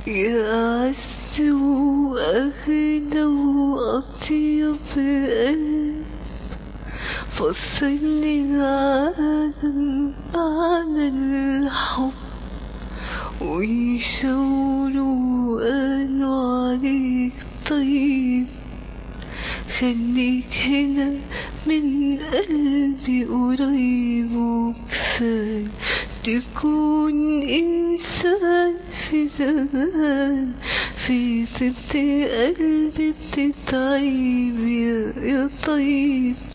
يا عز وأغنى وأطيب قلب فصلني العالم معنى الحب ويشاوروا قالوا عليك طيب خليك هنا من قلبي قريب وكفاية تكون إنسان في زمان في طيبة قلبي بتتعيب يا, يا طيب